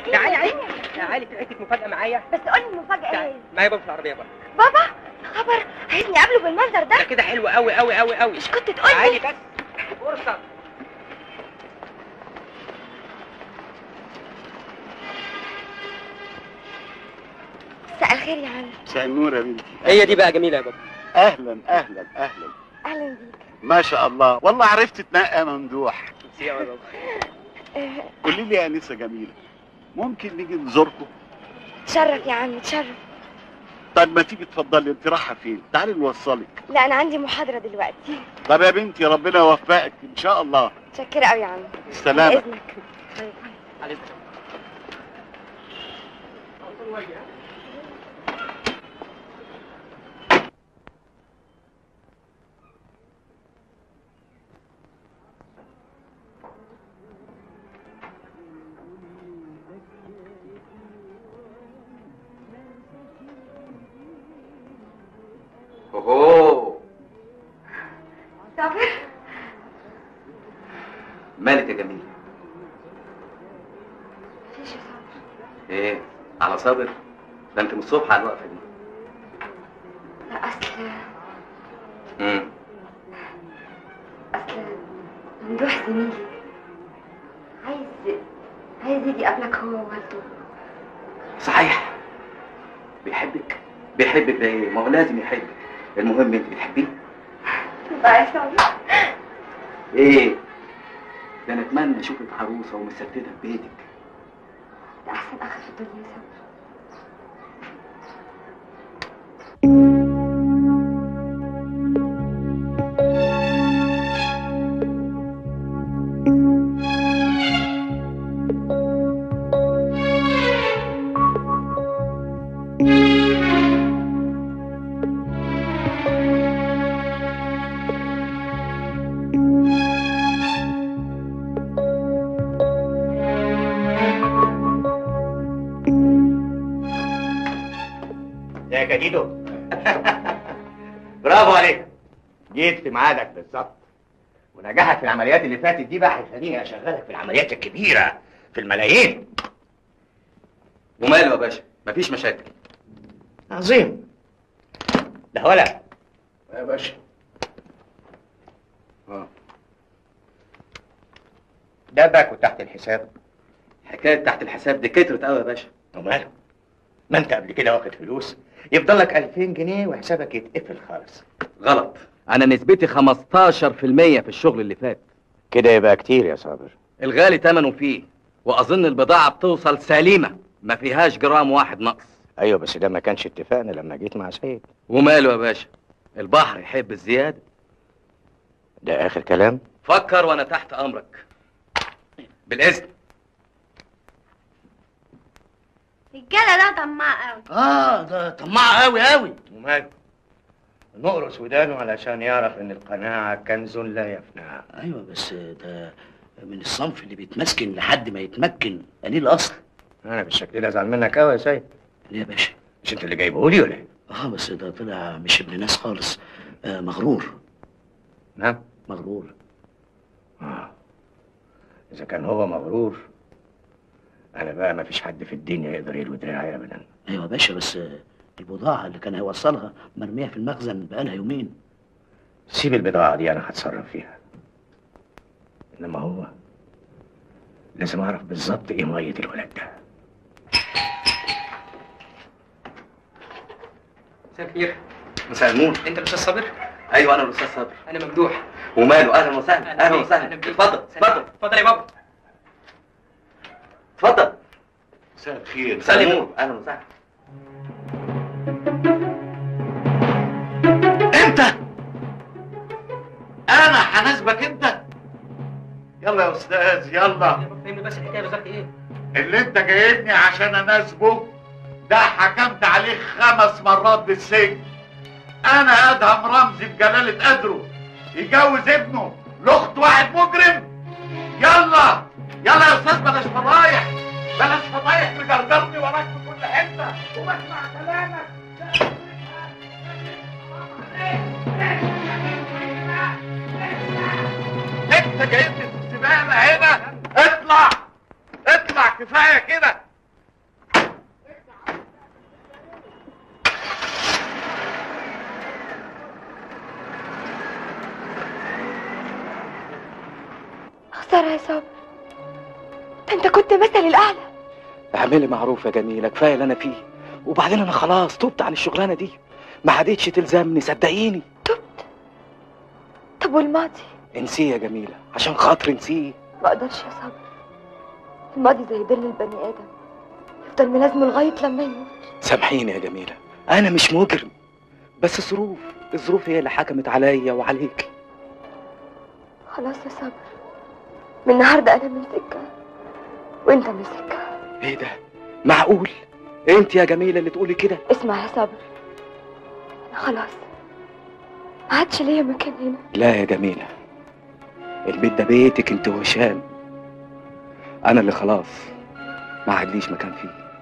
ايه تعالي تعالي تعالي في حته مفاجاه معايا بس قولي المفاجأة تعالي ايه معايا بابا في العربيه بقى بابا خبر عايزني اقابله بالمنظر ده ده كده حلو قوي قوي قوي قوي مش كنت تقولي تعالي بس فرصه مساء الخير يا عم مساء النور يا بنتي هي دي بقى جميله يا بابا اهلا اهلا اهلا اهلا بيك ما شاء الله والله عرفت تنقى يا ممدوح ميرسي يا بابا آه، قولي لي يا انسه جميله ممكن نيجي نزوركم تشرف يا عم تشرف طيب ما تيجي تفضلي انت رايحه فين تعالي نوصلك لا انا عندي محاضرة دلوقتي طب يا بنتي ربنا يوفقك ان شاء الله متشكرة قوي يا عم سلامة باذنك باي باي. عليك اوهو صابر مالك يا جميل مفيش يا صابر ايه على صابر ده انت من الصبح على الوقفه دي لا اصل امم اصل ممدوح زميلي عايز عايز يجي قبلك هو ووالده صحيح بيحبك بيحبك ده ايه ما هو لازم يحبك المهم انت بتحبيه بقى يا صابر ايه ده انا اتمنى اشوفك عروسه ومستتة في بيتك ده احسن اخ في الدنيا يا صابر ازيك يا ديدو برافو عليك جيت في ميعادك بالظبط ونجاحك في العمليات اللي فاتت دي بقى هيخليني اشغلك في العمليات الكبيره في الملايين وماله يا باشا مفيش مشاكل عظيم ده ولا يا باشا اه ده باكو تحت الحساب حكايه تحت الحساب دي كترت قوي يا باشا وماله ما انت قبل كده واخد فلوس يفضل لك 2000 جنيه وحسابك يتقفل خالص غلط انا نسبتي 15% في الشغل اللي فات كده يبقى كتير يا صابر الغالي ثمنه فيه واظن البضاعه بتوصل سليمه ما فيهاش جرام واحد نقص ايوه بس ده ما كانش اتفاقنا لما جيت مع سيد وماله يا باشا البحر يحب الزياده ده اخر كلام فكر وانا تحت امرك بالاذن الرجاله ده طماع قوي اه ده طماع قوي قوي وماله نقرص ودانه علشان يعرف ان القناعه كنز لا يفنى ايوه بس ده من الصنف اللي بيتمسكن لحد ما يتمكن قليل الاصل انا بالشكل ده ازعل منك قوي يا سيد ليه يا باشا مش انت اللي جايبه لي ولا ايه اه بس ده طلع مش ابن ناس خالص آه مغرور نعم مغرور اه اذا كان هو مغرور انا بقى ما فيش حد في الدنيا يقدر يلوي دراعي ابدا ايوه يا باشا بس آه، البضاعه اللي كان هيوصلها مرميه في المخزن بقالها يومين سيب البضاعه دي انا هتصرف فيها انما هو لازم اعرف بالظبط ايه ميه الولد ده مساء الخير مساء النور انت الاستاذ صابر ايوه انا الاستاذ صابر انا ممدوح وماله اهلا وسهلا اهلا بيك، وسهلا بيك. اتفضل اتفضل اتفضل يا بابا اتفضل مساء الخير مساء النور اهلا وسهلا انت انا هناسبك انت يلا يا استاذ يلا فهمني بس الحكايه بالظبط ايه اللي انت جايبني عشان اناسبه ده حكمت عليه خمس مرات بالسجن انا ادهم رمزي بجلالة قدره يجوز ابنه لاخت واحد مجرم يلا يلا يا استاذ بلاش فضايح بلاش فضايح تجرجرني وراك في كل حته وبسمع كلامك انت جايبني في الزباله هنا اطلع اطلع كفايه كده خسارة يا صابر ده انت كنت مثلي الأعلى اعملي معروف يا جميله كفايه اللي انا فيه وبعدين انا خلاص تبت عن الشغلانه دي ما عادتش تلزمني صدقيني تبت طب والماضي انسيه يا جميله عشان خاطر انسيه ما اقدرش يا صابر الماضي زي ظل البني ادم يفضل ملازمه لغايه لما يموت سامحيني يا جميله انا مش مجرم بس الظروف الظروف هي اللي حكمت عليا وعليك خلاص يا صابر من النهارده انا من سكه وانت من سكه ايه ده معقول انت يا جميله اللي تقولي كده اسمع يا صابر انا خلاص ما عادش ليا مكان هنا لا يا جميله البيت ده بيتك انت وهشام انا اللي خلاص ما عادليش مكان فيه